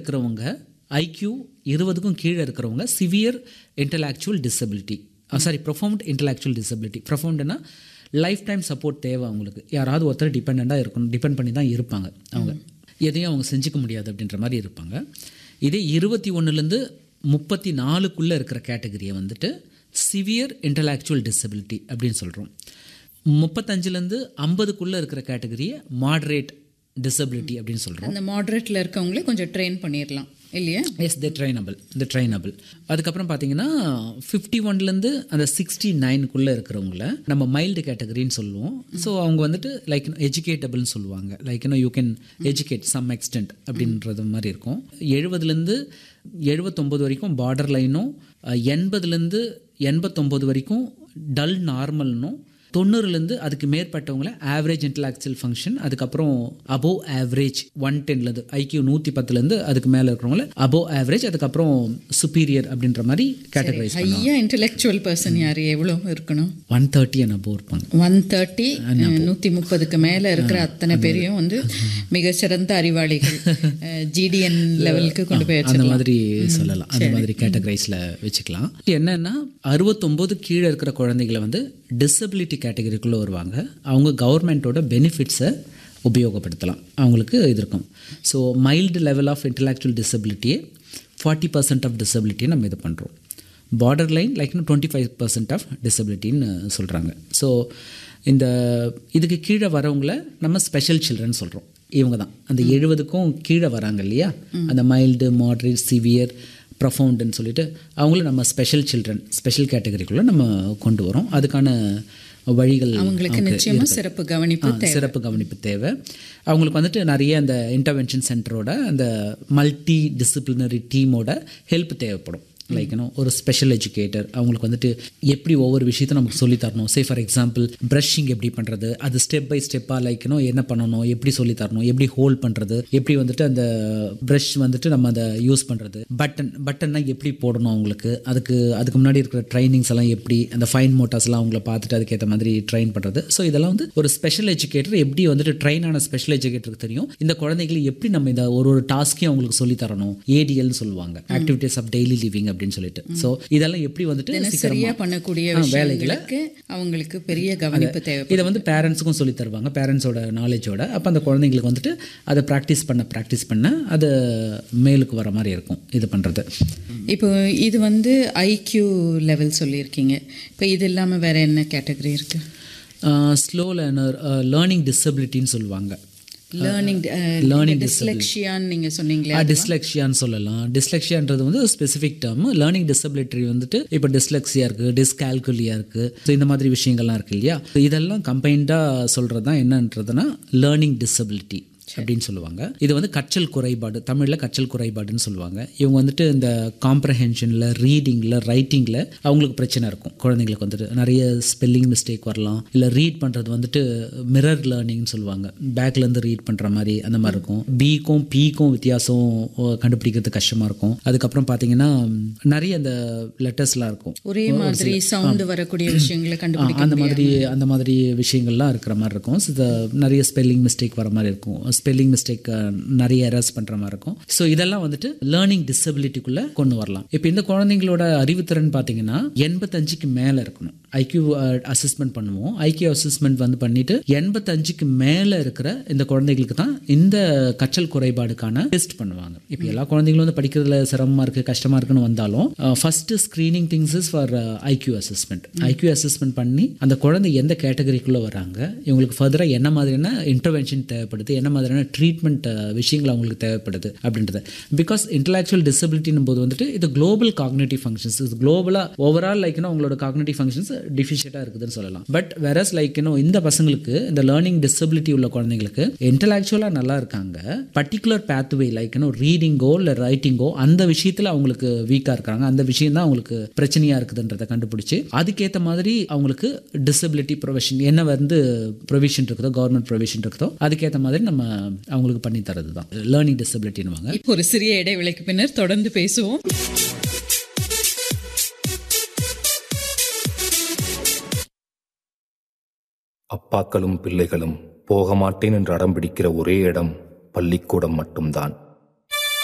இருக்கிறவங்க ஐக்யூ இருபதுக்கும் கீழே இருக்கிறவங்க severe intellectual disability sorry profound intellectual disability ப்ரொஃபவுண்ட்னா லைஃப் டைம் சப்போர்ட் தேவை அவங்களுக்கு யாராவது ஒருத்தர் டிபெண்ட்டாக இருக்கணும் டிபெண்ட் பண்ணி தான் இருப்பாங்க அவங்க எதையும் அவங்க செஞ்சுக்க முடியாது அப்படின்ற மாதிரி இருப்பாங்க இதே இருபத்தி ஒன்றுலேருந்து முப்பத்தி நாலுக்குள்ளே இருக்கிற கேட்டகரியை வந்துட்டு சிவியர் இன்டலாக்சுவல் டிசபிலிட்டி அப்படின்னு சொல்கிறோம் முப்பத்தஞ்சுலேருந்து ஐம்பதுக்குள்ளே இருக்கிற கேட்டகரியை மாடரேட் டிசபிலிட்டி அப்படின்னு சொல்கிறோம் அந்த மாடரேட்டில் இருக்கவங்களே கொஞ்சம் ட்ரெயின் பண்ணிடலாம் இல்லையா yes the trainable the trainable அதுக்கப்புறம் பார்த்தீங்கன்னா ஃபிஃப்டி ஒன்லேருந்து அந்த சிக்ஸ்டி நைனுக்குள்ளே இருக்கிறவங்கள நம்ம மைல்டு கேட்டகரின்னு சொல்லுவோம் ஸோ அவங்க வந்துட்டு லைக் எஜுகேட்டபிள்னு சொல்லுவாங்க like you can educate some extent அப்படின்றது மாதிரி இருக்கும் எழுபதுலேருந்து எழுபத்தொம்போது வரைக்கும் பார்டர் லைனும் எண்பதுலேருந்து எண்பத்தொம்போது வரைக்கும் டல் நார்மல்னும் தொண்ணூறுலேருந்து அதுக்கு மேற்பட்டவங்கள ஆவரேஜ் இன்டலாக்சுவல் ஃபங்க்ஷன் அதுக்கப்புறம் அபோவ் ஆவரேஜ் ஒன் டென்லேருந்து ஐக்கியூ நூற்றி பத்துலேருந்து அதுக்கு மேலே இருக்கிறவங்கள அபோவ் ஆவரேஜ் அதுக்கப்புறம் சுப்பீரியர் அப்படின்ற மாதிரி கேட்டகரைஸ் ஹையா இன்டெலெக்சுவல் பர்சன் யார் எவ்வளோ இருக்கணும் ஒன் தேர்ட்டி அண்ட் அபோவ் இருப்பாங்க ஒன் தேர்ட்டி நூற்றி முப்பதுக்கு மேலே இருக்கிற அத்தனை பேரையும் வந்து மிகச்சிறந்த அறிவாளிகள் ஜிடிஎன் லெவலுக்கு கொண்டு போய் அந்த வச்சிடலாம் மாதிரி சொல்லலாம் அந்த மாதிரி கேட்டகரைஸில் வச்சுக்கலாம் என்னன்னா அறுபத்தொம்போது கீழே இருக்கிற குழந்தைகளை வந்து டிசபிலிட்டி கேட்டகரிக்குள்ளே வருவாங்க அவங்க கவர்மெண்ட்டோட பெனிஃபிட்ஸை உபயோகப்படுத்தலாம் அவங்களுக்கு இது இருக்கும் so mild level of intellectual டிசபிலிட்டியே ஃபார்ட்டி பர்சன்ட் ஆஃப் டிசபிலிட்டியை நம்ம இது பண்ணுறோம் border line like twenty five percent of டிசபிலிட்டின்னு சொல்கிறாங்க ஸோ இந்த இதுக்கு கீழே வரவங்கள நம்ம ஸ்பெஷல் சில்ட்ரன் சொல்கிறோம் இவங்க தான் அந்த எழுபதுக்கும் கீழே வராங்க இல்லையா அந்த மைல்டு மாட்ரேட் சிவியர் ப்ரொஃபவுண்டுன்னு சொல்லிட்டு அவங்கள நம்ம ஸ்பெஷல் சில்ட்ரன் ஸ்பெஷல் கேட்டகரிக்குள்ளே நம்ம கொண்டு வரோம் அதுக்கான வழிகள் அவங்களுக்கு நமக்கு நிச்சயமா இருக்கு. சிறப்பு கவனிப்பு ஆ, சிறப்பு கவனிப்பு தேவை அவங்களுக்கு வந்துட்டு நிறைய அந்த இன்டர்வென்ஷன் சென்டரோட அந்த மல்டி டிசிப்ளினரி டீமோட ஹெல்ப் தேவைப்படும் லைக் ஒரு ஸ்பெஷல் எஜுகேட்டர் அவங்களுக்கு வந்துட்டு எப்படி ஒவ்வொரு விஷயத்தையும் நமக்கு சொல்லி தரணும் சே ஃபார் எக்ஸாம்பிள் ப்ரஷிங் எப்படி பண்ணுறது அது ஸ்டெப் பை ஸ்டெப்பாக லைக்கணும் என்ன பண்ணணும் எப்படி சொல்லி தரணும் எப்படி ஹோல்ட் பண்ணுறது எப்படி வந்துட்டு அந்த ப்ரஷ் வந்துட்டு நம்ம அதை யூஸ் பண்ணுறது பட்டன் பட்டன்னா எப்படி போடணும் அவங்களுக்கு அதுக்கு அதுக்கு முன்னாடி இருக்கிற ட்ரைனிங்ஸ் எல்லாம் எப்படி அந்த ஃபைன் மோட்டார்ஸ்லாம் அவங்கள பார்த்துட்டு அதுக்கேற்ற மாதிரி ட்ரைன் பண்ணுறது ஸோ இதெல்லாம் வந்து ஒரு ஸ்பெஷல் எஜுகேட்டர் எப்படி வந்துட்டு ட்ரெயின் ஆன ஸ்பெஷல் எஜுகேட்டருக்கு தெரியும் இந்த குழந்தைகளை எப்படி நம்ம இந்த ஒரு ஒரு டாஸ்க்கையும் அவங்களுக்கு சொல்லி தரணும் ஏடிஎல்னு சொல்லுவாங்க ஆக்டிவிட்டீஸ் ஆஃப் டெய்லி லிவிங் அப்படின்னு சொல்லிட்டு ஸோ இதெல்லாம் எப்படி வந்துட்டு சரியா சீக்கிரமா பண்ணக்கூடிய ஆ, வேலைகளை விஷயங்களுக்கு அவங்களுக்கு பெரிய கவனிப்பு தேவை இதை வந்து பேரண்ட்ஸுக்கும் சொல்லி தருவாங்க பேரண்ட்ஸோட நாலேஜோட அப்போ அந்த குழந்தைங்களுக்கு வந்துட்டு அதை ப்ராக்டிஸ் பண்ண ப்ராக்டிஸ் பண்ண அது மேலுக்கு வர மாதிரி இருக்கும் இது பண்ணுறது இப்போ இது வந்து ஐக்யூ லெவல் சொல்லியிருக்கீங்க இப்போ இது இல்லாமல் வேற என்ன கேட்டகரி இருக்கு ஸ்லோ லேர்னர் லேர்னிங் டிசபிலிட்டின்னு சொல்லுவாங்க லேர்னிங் learning டிஸ்லெக்ஷியான்னு நீங்கள் சொன்னீங்களே டிஸ்லெக்ஷியான்னு சொல்லலாம் டிஸ்லெக்ஷியான்றது வந்து ஸ்பெசிஃபிக் டேர்ம் லேர்னிங் டிசபிலிட்டி வந்துட்டு இப்போ டிஸ்லெக்ஸியா இருக்குது டிஸ்கால்குலியா இருக்குது ஸோ இந்த மாதிரி விஷயங்கள்லாம் இருக்கு இல்லையா இதெல்லாம் கம்பைண்டாக சொல்கிறது தான் என்னன்றதுன்னா லேர்னிங் டிசபிலிட்டி அப்படின்னு சொல்லுவாங்க இது வந்து கற்றல் குறைபாடு தமிழில் கற்றல் குறைபாடுன்னு சொல்லுவாங்க இவங்க வந்துட்டு இந்த காம்ப்ரஹென்ஷனில் ரீடிங்கில் ரைட்டிங்கில் அவங்களுக்கு பிரச்சனை இருக்கும் குழந்தைங்களுக்கு வந்துட்டு நிறைய ஸ்பெல்லிங் மிஸ்டேக் வரலாம் இல்லை ரீட் பண்ணுறது வந்துட்டு மிரர் லேர்னிங்னு சொல்லுவாங்க பேக்லேருந்து ரீட் பண்ணுற மாதிரி அந்த மாதிரி இருக்கும் பிக்கும் பிக்கும் வித்தியாசம் ஓ, கண்டுபிடிக்கிறது கஷ்டமாக இருக்கும் அதுக்கப்புறம் பார்த்தீங்கன்னா நிறைய அந்த லெட்டர்ஸ்லாம் இருக்கும் ஒரே மாதிரி சவுண்டு வரக்கூடிய விஷயங்களை ஆ, கண்டுபிடிக்க அந்த மாதிரி அந்த மாதிரி விஷயங்கள்லாம் இருக்கிற மாதிரி இருக்கும் So, இந்த நிறைய ஸ்பெல்லிங் மிஸ்டேக் வர மாதிரி இருக்கும் ஸ்பெல்லிங் மிஸ்டேக் நிறைய எரர்ஸ் பண்ணுற மாதிரி இருக்கும் ஸோ இதெல்லாம் வந்துட்டு லேர்னிங் டிசபிலிட்டிக்குள்ளே கொண்டு வரலாம் இப்போ இந்த குழந்தைங்களோட அறிவுத்திறன் பார்த்தீங்கன்னா எண்பத்தஞ்சுக்கு மேலே இருக்கணும் ஐக்யூ அசஸ்மெண்ட் பண்ணுவோம் ஐக்யூ அசஸ்மெண்ட் வந்து பண்ணிட்டு எண்பத்தஞ்சுக்கு மேலே இருக்கிற இந்த குழந்தைகளுக்கு தான் இந்த கற்றல் குறைபாடுக்கான டெஸ்ட் பண்ணுவாங்க இப்போ எல்லா குழந்தைங்களும் வந்து படிக்கிறதுல சிரமமாக இருக்குது கஷ்டமாக இருக்குன்னு வந்தாலும் first screening things is for IQ assessment IQ assessment பண்ணி அந்த குழந்தை எந்த கேட்டகரிக்குள்ளே வராங்க இவங்களுக்கு ஃபர்தராக என்ன மாதிரியான இன்டர்வென்ஷன் தேவைப்படுது என்ன மாதிரியான ட்ரீட்மெண்ட் விஷயங்கள் அவங்களுக்கு தேவைப்படுது அப்படின்றது பிகாஸ் இன்டலாக்சுவல் டிசபிலிட்டின் போது வந்துட்டு இது குளோபல் காக்னேட்டிவ் ஃபங்க்ஷன்ஸ் இது குளோபலாக ஓவரால் லைக் உங்களோட காக்னேட்டிவ் ஃபங்க்ஷன்ஸ் டிஃபிஷியட்டாக இருக்குதுன்னு சொல்லலாம் பட் வெரஸ் லைக் இந்த பசங்களுக்கு இந்த லேர்னிங் டிசபிலிட்டி உள்ள குழந்தைங்களுக்கு இன்டலாக்சுவலாக நல்லா இருக்காங்க பர்டிகுலர் பேத்வே லைக் ரீடிங்கோ இல்லை ரைட்டிங்கோ அந்த விஷயத்தில் அவங்களுக்கு வீக்காக இருக்காங்க அந்த விஷயம் தான் அவங்களுக்கு பிரச்சனையாக இருக்குதுன்றதை கண்டுபிடிச்சி அதுக்கேற்ற மாதிரி அவங்களுக்கு டிசபிலிட்டி ப்ரொவிஷன் என்ன வந்து ப்ரொவிஷன் இருக்குதோ கவர்மெண்ட் ப்ரொவிஷன் இருக்குதோ அதுக்கேற்ற மாதிரி நம்ம அவங்களுக்கு பண்ணி தரது தான் லேர்னிங் டிசபிலிட்டின்னுவாங்க இப்போ ஒரு சிறிய இடைவேளைக்கு பின்னர் தொடர்ந்து பேசுவோம் அப்பாக்களும் பிள்ளைகளும் போக மாட்டேன் என்று அடம் பிடிக்கிற ஒரே இடம் பள்ளிக்கூடம் மட்டும்தான்